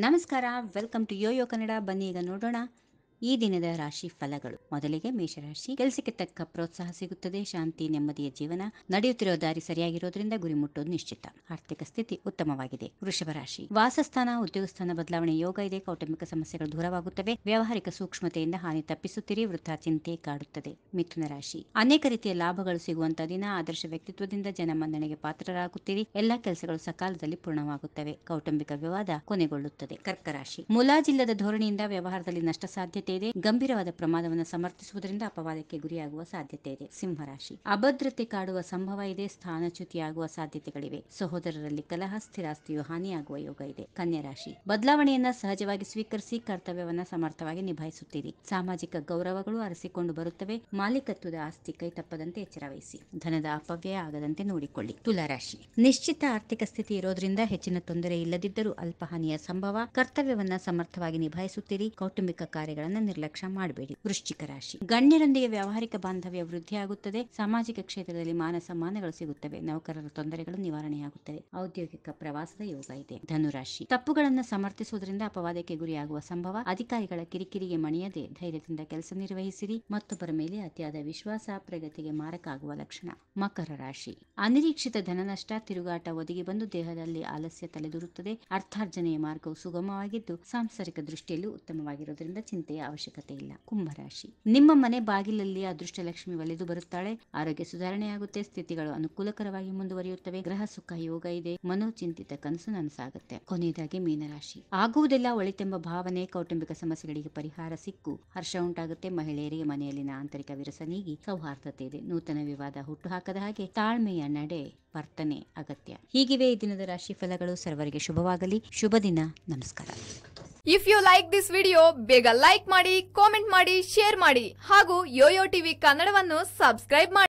ನಮಸ್ಕಾರ welcome to Yoyo Kannada ಬನ್ನಿ ಈಗ ನೋಡೋಣ ಈ ದಿನದ ರಾಶಿ ಫಲಗಳು ಮೊದಲಿಗೆ ಮೇಷರಾಶಿ ಕೆಲಸಕ್ಕೆ ತಕ್ಕ ಪ್ರೋತ್ಸಾಹ ಸಿಗುತ್ತದೆ ಶಾಂತಿ ನೆಮ್ಮದಿಯ ಜೀವನ ನಡೆಯುತ್ತಿರೋ ದಾರಿ ಸರಿಯಾಗಿರೋದ್ರಿಂದ ಗುರಿ ಮುಟ್ಟೋದು ನಿಶ್ಚಿತ ಆರ್ಥಿಕ ಸ್ಥಿತಿ ಉತ್ತಮವಾಗಿದೆ ವೃಷಭ ರಾಶಿ ವಾಸಸ್ಥಾನ ಉದ್ಯೋಗ ಸ್ಥಾನ ಬದಲಾವಣೆ ಯೋಗ ಇದೆ ಕೌಟುಂಬಿಕ ಸಮಸ್ಯೆಗಳು ದೂರವಾಗುತ್ತವೆ ವ್ಯಾವಹಾರಿಕ ಸೂಕ್ಷ್ಮತೆಯಿಂದ ಹಾನಿ ತಪ್ಪಿಸುತ್ತೀರಿ ವೃಥಾ ಚಿಂತೆ ಕಾಡುತ್ತದೆ ಮಿಥುನ ರಾಶಿ ಅನೇಕ ರೀತಿಯ ಲಾಭಗಳು ಸಿಗುವಂತಹ ದಿನ ಆದರ್ಶ ವ್ಯಕ್ತಿತ್ವದಿಂದ ಜನಮನ್ನಣೆಗೆ ಪಾತ್ರರಾಗುತ್ತೀರಿ ಎಲ್ಲಾ ಕೆಲಸಗಳು ಸಕಾಲದಲ್ಲಿ ಪೂರ್ಣವಾಗುತ್ತವೆ ಕೌಟುಂಬಿಕ ವಿವಾದ ಕೊನೆಗೊಳ್ಳುತ್ತದೆ ಕರ್ಕ ರಾಶಿ ಮುಲಾಜಿಲ್ಲದ ಧೋರಣೆಯಿಂದ ವ್ಯವಹಾರದಲ್ಲಿ ನಷ್ಟ ಸಾಧ್ಯತೆ ಇದೆ ಗಂಭೀರವಾದ ಪ್ರಮಾದವನ್ನು ಸಮರ್ಥಿಸುವುದರಿಂದ ಅಪವಾದಕ್ಕೆ ಗುರಿಯಾಗುವ ಸಾಧ್ಯತೆ ಇದೆ ಸಿಂಹರಾಶಿ ಅಭದ್ರತೆ ಕಾಡುವ ಸಂಭವ ಇದೆ ಸ್ಥಾನಚ್ಯುತಿಯಾಗುವ ಸಾಧ್ಯತೆಗಳಿವೆ ಸಹೋದರರಲ್ಲಿ ಕಲಹ ಸ್ಥಿರಾಸ್ತಿಯು ಹಾನಿಯಾಗುವ ಯೋಗ ಇದೆ ಕನ್ಯಾ ರಾಶಿ ಬದಲಾವಣೆಯನ್ನ ಸಹಜವಾಗಿ ಸ್ವೀಕರಿಸಿ ಕರ್ತವ್ಯವನ್ನ ಸಮರ್ಥವಾಗಿ ನಿಭಾಯಿಸುತ್ತೀರಿ ಸಾಮಾಜಿಕ ಗೌರವಗಳು ಅರಸಿಕೊಂಡು ಬರುತ್ತವೆ ಮಾಲೀಕತ್ವದ ಆಸ್ತಿ ಕೈ ತಪ್ಪದಂತೆ ಎಚ್ಚರ ವಹಿಸಿ ಧನದ ಅಪವ್ಯಯ ಆಗದಂತೆ ನೋಡಿಕೊಳ್ಳಿ ತುಲಾರಾಶಿ ನಿಶ್ಚಿತ ಆರ್ಥಿಕ ಸ್ಥಿತಿ ಇರೋದ್ರಿಂದ ಹೆಚ್ಚಿನ ತೊಂದರೆ ಇಲ್ಲದಿದ್ದರೂ ಅಲ್ಪಹಾನಿಯ ಸಂಭವ ಕರ್ತವ್ಯವನ್ನ ಸಮರ್ಥವಾಗಿ ನಿಭಾಯಿಸುತ್ತೀರಿ ಕೌಟುಂಬಿಕ ಕಾರ್ಯಗಳನ್ನು ನಿರ್ಲಕ್ಷ್ಯ ಮಾಡಬೇಡಿ ವೃಶ್ಚಿಕ ರಾಶಿ ಗಣ್ಯರೊಂದಿಗೆ ವ್ಯಾವಹಾರಿಕ ಬಾಂಧವ್ಯ ವೃದ್ಧಿಯಾಗುತ್ತದೆ ಸಾಮಾಜಿಕ ಕ್ಷೇತ್ರದಲ್ಲಿ ಮಾನ ಸಮ್ಮಾನಗಳು ಸಿಗುತ್ತವೆ ನೌಕರರ ತೊಂದರೆಗಳು ನಿವಾರಣೆಯಾಗುತ್ತವೆ ಔದ್ಯೋಗಿಕ ಪ್ರವಾಸದ ಯೋಗ ಇದೆ ಧನುರಾಶಿ ತಪ್ಪುಗಳನ್ನು ಸಮರ್ಥಿಸುವುದರಿಂದ ಅಪವಾದಕ್ಕೆ ಗುರಿಯಾಗುವ ಸಂಭವ ಅಧಿಕಾರಿಗಳ ಕಿರಿಕಿರಿಗೆ ಮಣಿಯದೆ ಧೈರ್ಯದಿಂದ ಕೆಲಸ ನಿರ್ವಹಿಸಿರಿ ಮತ್ತೊಬ್ಬರ ಮೇಲೆ ಅತಿಯಾದ ವಿಶ್ವಾಸ ಪ್ರಗತಿಗೆ ಮಾರಕ ಆಗುವ ಲಕ್ಷಣ ಮಕರ ರಾಶಿ ಅನಿರೀಕ್ಷಿತ ಧನನಷ್ಟ ತಿರುಗಾಟ ಒದಗಿ ಬಂದು ದೇಹದಲ್ಲಿ ಆಲಸ್ಯ ತಲೆದೂರುತ್ತದೆ ಅರ್ಥಾರ್ಜನೆಯ ಮಾರ್ಗವು ಸುಗಮವಾಗಿದ್ದು ಸಾಂಸಾರಿಕ ದೃಷ್ಟಿಯಲ್ಲೂ ಉತ್ತಮವಾಗಿರುವುದರಿಂದ ಚಿಂತೆಯ ಅವಶ್ಯಕತೆ ಇಲ್ಲ ಕುಂಭರಾಶಿ ನಿಮ್ಮ ಮನೆ ಬಾಗಿಲಲ್ಲಿ ಅದೃಷ್ಟ ಲಕ್ಷ್ಮಿ ಒಲಿದು ಬರುತ್ತಾಳೆ ಆರೋಗ್ಯ ಸುಧಾರಣೆಯಾಗುತ್ತೆ ಸ್ಥಿತಿಗಳು ಅನುಕೂಲಕರವಾಗಿ ಮುಂದುವರಿಯುತ್ತವೆ ಗ್ರಹ ಸುಖ ಯೋಗ ಇದೆ ಮನೋಚಿಂತಿತ ಕನಸು ನನಸಾಗುತ್ತೆ ಕೊನೆಯದಾಗಿ ಮೀನರಾಶಿ ಆಗುವುದೆಲ್ಲ ಒಳಿತೆಂಬ ಭಾವನೆ ಕೌಟುಂಬಿಕ ಸಮಸ್ಯೆಗಳಿಗೆ ಪರಿಹಾರ ಸಿಕ್ಕು ಹರ್ಷ ಉಂಟಾಗುತ್ತೆ ಮಹಿಳೆಯರಿಗೆ ಮನೆಯಲ್ಲಿನ ಆಂತರಿಕ ವಿರಸ ನೀಗಿ ಸೌಹಾರ್ದತೆ ಇದೆ ನೂತನ ವಿವಾದ ಹುಟ್ಟುಹಾಕದ ಹಾಗೆ ತಾಳ್ಮೆಯ ನಡೆ ವರ್ತನೆ ಅಗತ್ಯ ಹೀಗಿವೆ ಈ ದಿನದ ರಾಶಿ ಫಲಗಳು ಸರ್ವರಿಗೆ ಶುಭವಾಗಲಿ ಶುಭ ದಿನ ನಮಸ್ಕಾರ if you like this video ಬೇಗ ಲೈಕ್ ಮಾಡಿ ಕಾಮೆಂಟ್ ಮಾಡಿ ಶೇರ್ ಮಾಡಿ ಹಾಗೂ ಯೋಯೋ ಟಿವಿ ಕನ್ನಡವನ್ನು ಸಬ್ಸ್ಕ್ರೈಬ್ ಮಾಡಿ